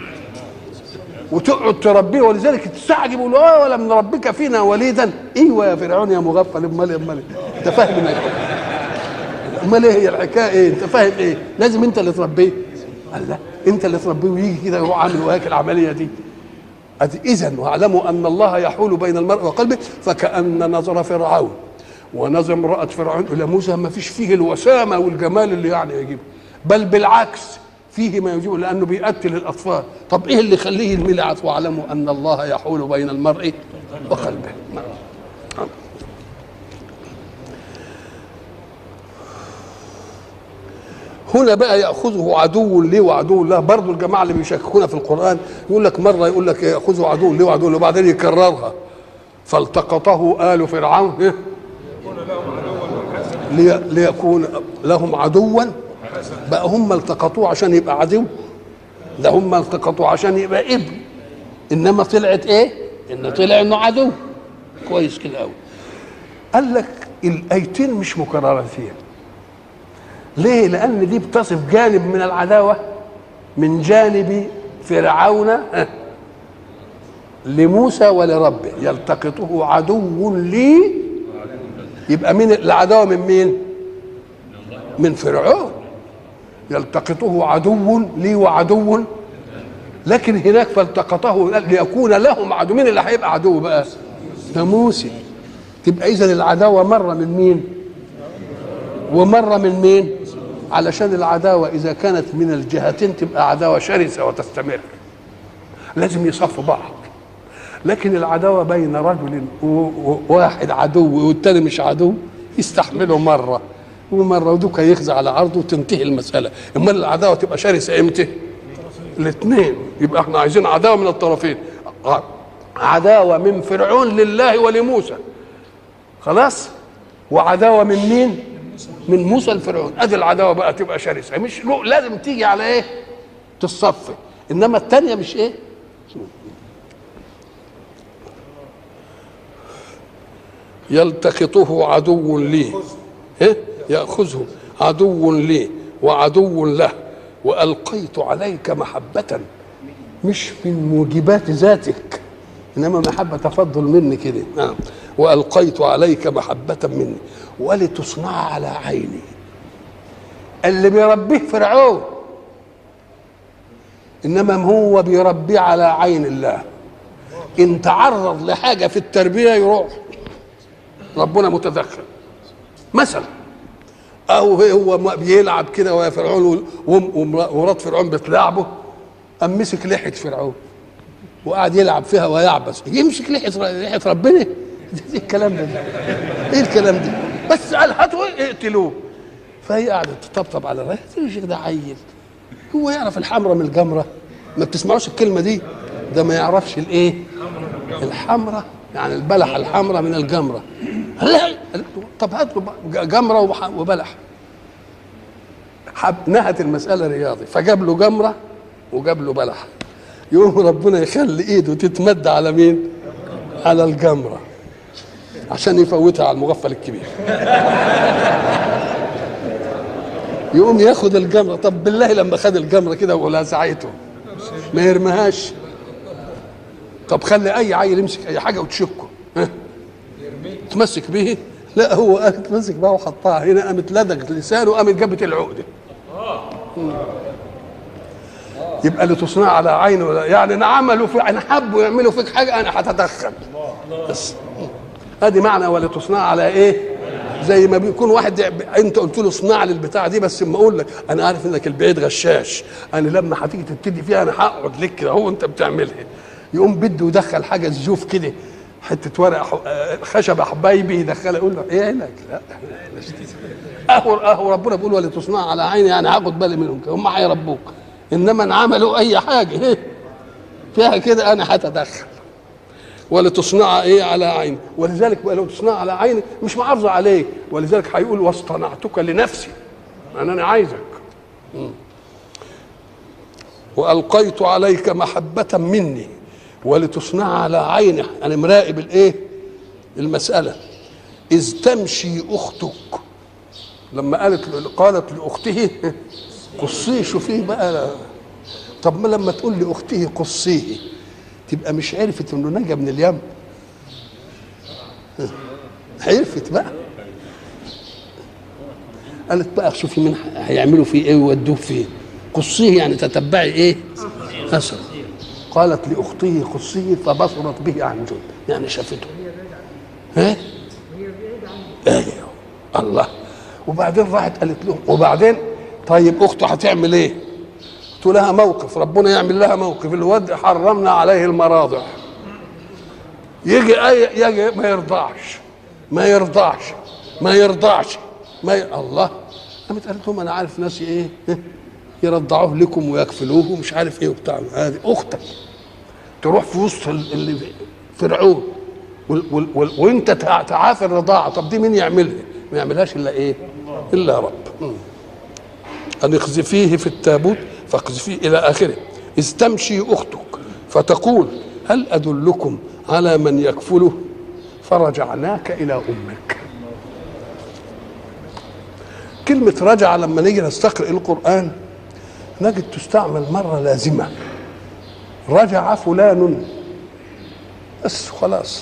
وتقعد تربيه ولذلك تستعجب يقول اه ولم نربك فينا وليدا ايوه يا فرعون يا مغفل امال امال انت فاهم امال ايه هي الحكايه ايه انت فاهم ايه لازم انت اللي تربيه قال لا انت اللي تربيه ويجي كده يروح عامل وياك العمليه دي إذا واعلموا أن الله يحول بين المرء وقلبه فكأن نظر فرعون ونظر امرأة فرعون إلى موسى ما فيش فيه الوسامة والجمال اللي يعني يجيب بل بالعكس فيه ما يجيب لأنه بيقتل الأطفال طب إيه اللي يخليه يرمي عطف واعلموا أن الله يحول بين المرء وقلبه نعم. هنا بقى ياخذه عدو لي وعدو له برضه الجماعه اللي بيشككونا في القران يقول لك مره يقول لك ياخذه عدو لي وعدو له وبعدين يكررها فالتقطه ال فرعون إيه؟ لي ليكون لهم عدوا بقى هم التقطوه عشان يبقى عدو ده هم التقطوه عشان يبقى ابن انما طلعت ايه؟ ان طلع انه عدو كويس كده قوي قال لك الايتين مش مكررتين ليه؟ لأن دي بتصف جانب من العداوة من جانب فرعون لموسى ولربه يلتقطه عدو لي يبقى من العداوة من مين؟ من فرعون يلتقطه عدو لي وعدو لكن هناك فالتقطه ليكون لهم عدو مين اللي هيبقى عدو بقى؟ ده موسى تبقى إذا العداوة مرة من مين؟ ومرة من مين؟ علشان العداوة إذا كانت من الجهتين تبقى عداوة شرسة وتستمر لازم يصفوا بعض لكن العداوة بين رجل واحد عدو والتاني مش عدو يستحملوا مرة ومرة ودوك يخزع على عرضه وتنتهي المسألة أمال العداوة تبقى شرسة إمتى؟ الاثنين يبقى احنا عايزين عداوة من الطرفين عداوة من فرعون لله ولموسى خلاص وعداوة من مين؟ من موسى لفرعون ادي العداوه بقى تبقى شرسه مش لازم تيجي على ايه تصفي انما الثانيه مش ايه يلتقطه عدو لي إيه؟ ياخذه عدو لي وعدو له والقيت عليك محبه مش من موجبات ذاتك انما محبه تفضل مني كده نعم والقيت عليك محبه مني ولتصنع على عيني اللي بيربيه فرعون انما هو بيربيه على عين الله ان تعرض لحاجه في التربيه يروح ربنا متدخل مثلا او هو بيلعب كده ويا فرعون ومرات فرعون بتلعبه قام مسك لحيه فرعون وقعد يلعب فيها ويعبس يمسك لحيه لحيه ربنا ايه الكلام ده ايه الكلام ده بس قال هاتوا اقتلوه فهي قعدت تطبطب على الراجل الشيخ ده عيل هو يعرف الحمرة من الجمرة ما بتسمعوش الكلمة دي ده ما يعرفش الايه الحمرة يعني البلح الحمرة من الجمرة لا طب هات له جمرة وبلح حب نهت المسألة رياضي فجاب له جمرة وجاب له بلح يقوم ربنا يخلي ايده تتمد على مين؟ على الجمره عشان يفوتها على المغفل الكبير يقوم ياخد الجمره طب بالله لما خد الجمره كده ولزعته ما يرميهاش طب خلي اي عيل يمسك اي حاجه وتشكه ها تمسك به لا هو قال تمسك بقى وحطها هنا قامت لدغت لسانه قامت جابت العقده يبقى اللي تصنع على عينه يعني انا عملوا في انا حبوا يعملوا فيك حاجه انا هتدخل بس ادي معنى ولا تصنع على ايه زي ما بيكون واحد انت قلت له اصنع لي البتاع دي بس اما اقول لك انا عارف انك البعيد غشاش انا لما هتيجي تبتدي فيها انا هقعد لك كده هو انت بتعملها يقوم بده يدخل حاجه زيوف كده حته ورق خشب حبايبي يدخلها يقول له ايه لك لا اهو اهو ربنا بيقول ولا تصنع على عيني يعني هاخد بالي منهم هم هيربوك انما ان عملوا اي حاجه إيه؟ فيها كده انا هتدخل ولتصنع ايه على عيني ولذلك لو تصنع على عيني مش محافظه عليك ولذلك هيقول واصطنعتك لنفسي انا انا عايزك والقيت عليك محبه مني ولتصنع على عيني انا مراقب الايه المساله اذ تمشي اختك لما قالت قالت لاخته قصيه شوفيه بقى طب ما لما تقول لاخته قصيه تبقى مش عرفت انه نجا من اليم عرفت بقى قالت بقى شوفي مين هيعملوا فيه ايه ويودوه فين قصيه يعني تتبعي ايه اثر فقالت لاخته قصيه فبصرت به عن جنب يعني شافته ها ايوه الله وبعدين راحت قالت لهم وبعدين طيب اخته هتعمل ايه؟ قلت لها موقف ربنا يعمل لها موقف الواد حرمنا عليه المراضع يجي اي يجي ما يرضعش ما يرضعش ما يرضعش ما ي... الله قامت قالت لهم انا عارف ناس ايه يرضعوه لكم ويكفلوه ومش عارف ايه وبتاع هذه اختك تروح في وسط ال- اللي فرعون وال وال وال وانت تع- تعافي الرضاعه طب دي مين يعملها؟ ما يعملهاش الا ايه؟ الا رب مم. ان اقذفيه في التابوت فاقذفيه الى اخره اذ تمشي اختك فتقول هل ادلكم على من يكفله فرجعناك الى امك كلمة رجع لما نيجي نستقرئ القرآن نجد تستعمل مرة لازمة رجع فلان بس خلاص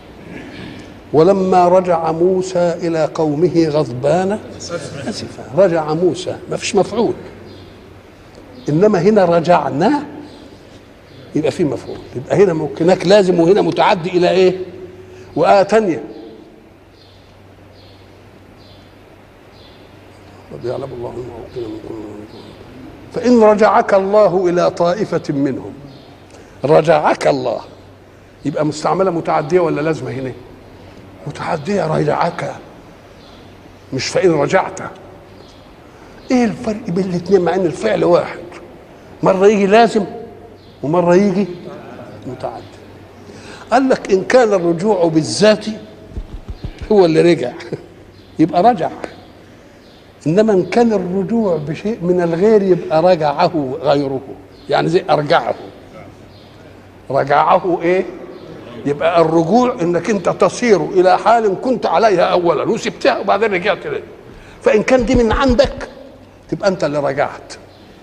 ولما رجع موسى إلى قومه غضبان أسفا رجع موسى ما فيش مفعول إنما هنا رجعنا يبقى في مفعول يبقى هنا ممكن هناك لازم وهنا متعدي إلى إيه وآية تانية قد يعلم الله المعوقين منكم فإن رجعك الله إلى طائفة منهم رجعك الله يبقى مستعملة متعدية ولا لازمة هنا متعدية رجعك مش فإن رجعت ايه الفرق بين الاثنين مع ان الفعل واحد مرة يجي لازم ومرة يجي متعدي قال لك ان كان الرجوع بالذات هو اللي رجع يبقى رجع انما ان كان الرجوع بشيء من الغير يبقى رجعه غيره يعني زي ارجعه رجعه ايه يبقى الرجوع انك انت تصير الى حال كنت عليها اولا وسبتها وبعدين رجعت لها فان كان دي من عندك تبقى انت اللي رجعت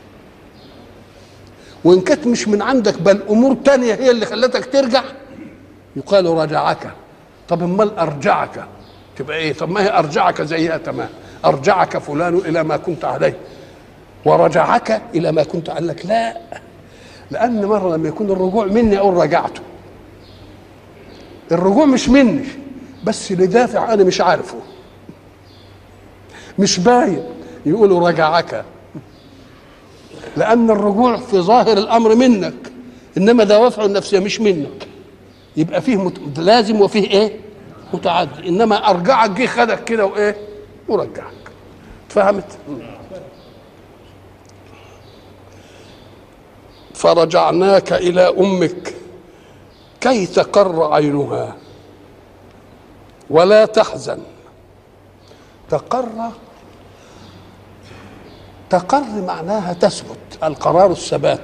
وان كانت مش من عندك بل امور تانية هي اللي خلتك ترجع يقال رجعك طب امال ارجعك تبقى ايه طب ما هي ارجعك زيها تمام ارجعك فلان الى ما كنت عليه ورجعك الى ما كنت قال لك لا لان مره لما يكون الرجوع مني اقول رجعته الرجوع مش مني بس لدافع انا مش عارفه مش باين يقولوا رجعك لان الرجوع في ظاهر الامر منك انما دوافعه النفسيه مش منك يبقى فيه مت... لازم وفيه ايه متعدي انما ارجعك جه خدك كده وايه ورجعك فهمت فرجعناك الى امك كي تقر عينها ولا تحزن تقر تقر معناها تثبت القرار الثبات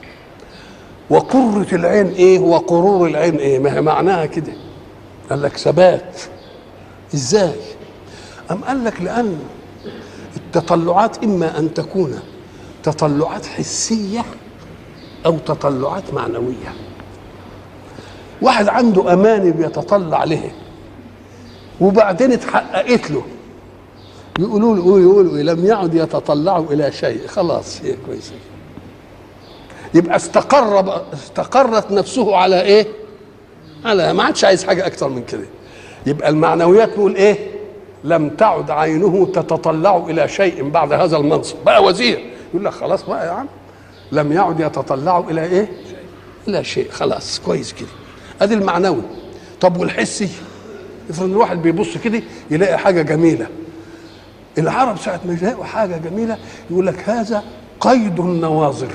وقرة العين ايه وقرور العين ايه ما هي معناها كده قال لك ثبات ازاي ام قال لك لان التطلعات اما ان تكون تطلعات حسيه او تطلعات معنويه واحد عنده اماني بيتطلع لها وبعدين اتحققت له يقولوا له يقولوا لم يعد يتطلعوا الى شيء خلاص هي كويسه يبقى استقر استقرت نفسه على ايه؟ على ما عادش عايز حاجه اكتر من كده يبقى المعنويات نقول ايه؟ لم تعد عينه تتطلع الى شيء بعد هذا المنصب بقى وزير يقول لك خلاص بقى يا عم لم يعد يتطلع الى ايه؟ الى شيء خلاص كويس كده ادي المعنوي طب والحسي افرض الواحد بيبص كده يلاقي حاجه جميله العرب ساعه ما يلاقوا حاجه جميله يقول لك هذا قيد النواظر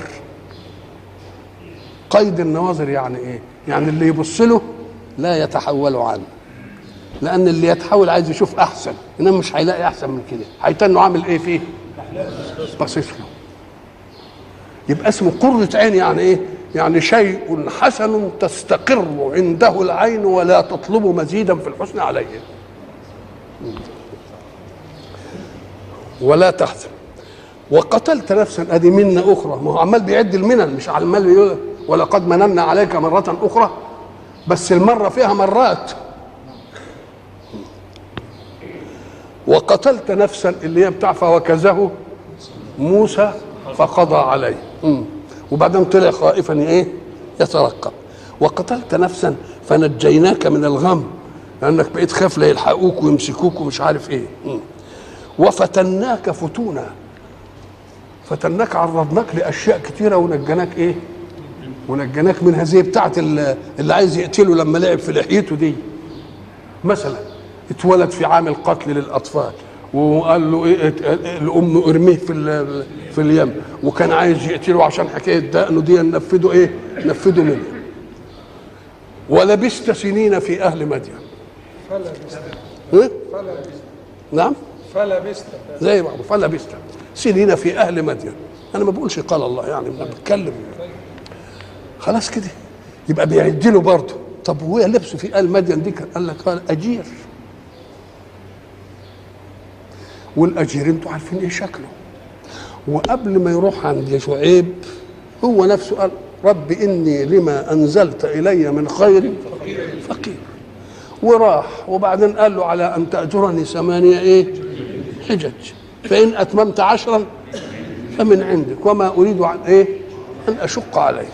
قيد النواظر يعني ايه يعني اللي يبص له لا يتحول عنه لان اللي يتحول عايز يشوف احسن انما مش هيلاقي احسن من كده هيتنه عامل ايه فيه باصص له يبقى اسمه قرة عين يعني ايه يعني شيء حسن تستقر عنده العين ولا تطلب مزيدا في الحسن عليه ولا تحزن وقتلت نفسا ادي منة اخرى ما هو عمال بيعد المنن مش عمال بيقول ولقد مننا عليك مرة اخرى بس المرة فيها مرات وقتلت نفسا اللي هي بتاع فوكزه موسى فقضى عليه مم. وبعدين طلع خائفا ايه يترقب وقتلت نفسا فنجيناك من الغم لانك بقيت خاف لا يلحقوك ويمسكوك ومش عارف ايه م. وفتناك فتونا فتناك عرضناك لاشياء كتيره ونجيناك ايه ونجيناك من هذه بتاعه ال- اللي عايز يقتله لما لعب في لحيته دي مثلا اتولد في عام القتل للاطفال وقال له ايه ات- الام ارميه في ال- في اليم وكان عايز يقتله عشان حكايه دقنه دي نفذه ايه نفذه منه ولبست سنين في اهل مدين فلبست إيه؟ فلبست نعم فلبست زي بعض فلبست سنين في اهل مدين انا ما بقولش قال الله يعني انا بتكلم خلاص كده يبقى بيعد له برضه طب هو لبسه في اهل مدين دي كان قال لك قال اجير والاجير انتوا عارفين ايه شكله وقبل ما يروح عند شعيب هو نفسه قال رب اني لما انزلت الي من خير فقير وراح وبعدين قال له على ان تاجرني ثمانيه ايه حجج فان اتممت عشرا فمن عندك وما اريد عن ايه ان اشق عليك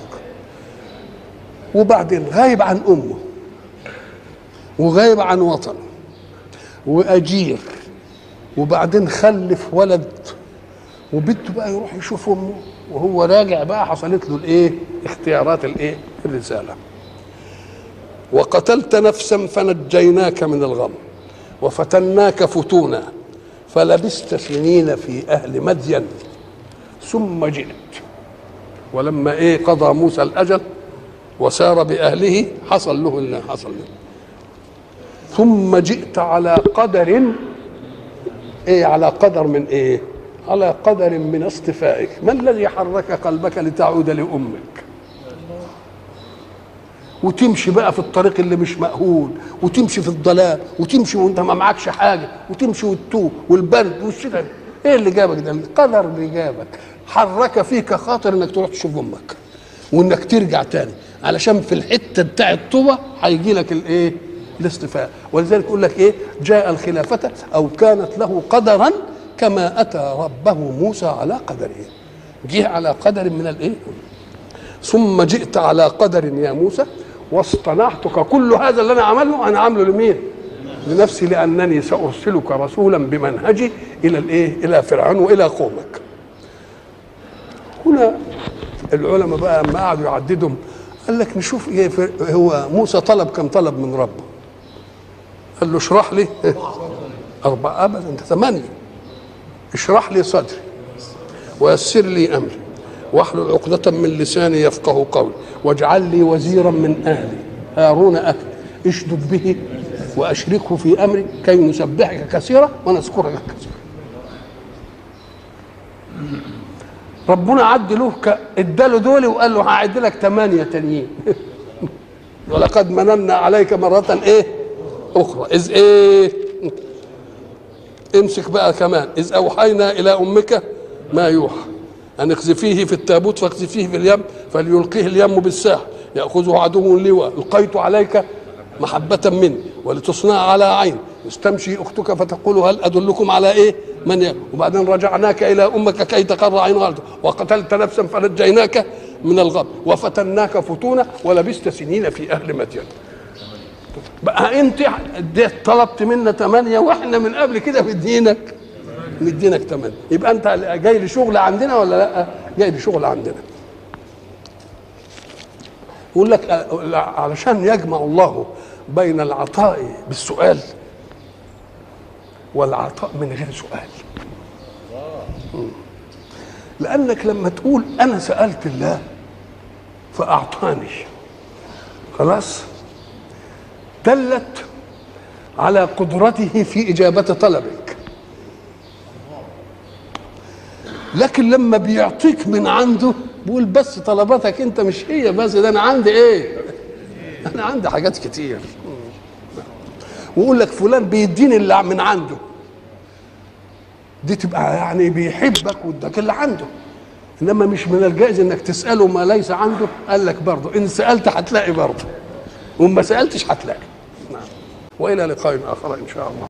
وبعدين غايب عن امه وغايب عن وطنه واجير وبعدين خلف ولد وبنته بقى يروح يشوف امه وهو راجع بقى حصلت له الايه اختيارات الايه الرساله وقتلت نفسا فنجيناك من الغم وفتناك فتونا فلبست سنين في اهل مدين ثم جئت ولما ايه قضى موسى الاجل وسار باهله حصل له اللي حصل له ثم جئت على قدر ايه على قدر من ايه على قدر من اصطفائك ما الذي حرك قلبك لتعود لامك وتمشي بقى في الطريق اللي مش مأهول وتمشي في الضلال وتمشي وانت ما معكش حاجه وتمشي والتوه والبرد والشتاء ايه اللي جابك ده القدر اللي جابك حرك فيك خاطر انك تروح تشوف امك وانك ترجع تاني علشان في الحته بتاع الطوبه هيجي لك الايه الاصطفاء ولذلك يقول لك ايه جاء الخلافه او كانت له قدرا كما اتى ربه موسى على قدره جه على قدر من الايه ثم جئت على قدر يا موسى واصطنعتك كل هذا اللي انا عمله انا عامله لمين لنفسي لانني سارسلك رسولا بمنهجي الى الايه الى فرعون والى قومك هنا العلماء بقى لما قعدوا يعددهم قال لك نشوف ايه في- هو موسى طلب كم طلب من ربه قال له اشرح لي أربعة أبدا ده ثمانية اشرح لي صدري ويسر لي أمري واحلل عقدة من لساني يفقه قولي واجعل لي وزيرا من أهلي هارون أخي اشدد به وأشركه في أمري كي نسبحك كثيرا ونذكرك كثيرا ربنا عد له ك- اداله دول وقال له هعد لك ثمانية تانيين ولقد مننا عليك مرة ايه أخرى إذ ايه امسك بقى كمان إذ أوحينا إلى أمك ما يوحى أن اقذفيه في التابوت فاقذفيه في اليم فليلقيه اليم بالساحل يأخذه عدو لواء ألقيت عليك محبة مني ولتصنع على عين استمشي أختك فتقول هل أدلكم على إيه من ي... وبعدين رجعناك إلى أمك كي تقر عينها وقتلت نفسا فنجيناك من الغم وفتناك فتونا ولبست سنين في أهل مدين بقى انت اديت طلبت منا ثمانية واحنا من قبل كده مدينك مدينك ثمانية يبقى انت جاي لشغل عندنا ولا لا جاي لشغل عندنا يقول لك آه، علشان يجمع الله بين العطاء بالسؤال والعطاء من غير سؤال مم. لانك لما تقول انا سالت الله فاعطاني خلاص دلت على قدرته في اجابه طلبك لكن لما بيعطيك من عنده بيقول بس طلباتك انت مش هي بس ده انا عندي ايه انا عندي حاجات كتير ويقول لك فلان بيديني اللي من عنده دي تبقى يعني بيحبك واداك اللي عنده انما مش من الجائز انك تساله ما ليس عنده قال لك برضه ان سالت هتلاقي برضه وما سالتش هتلاقي نعم والى لقاء اخر ان شاء الله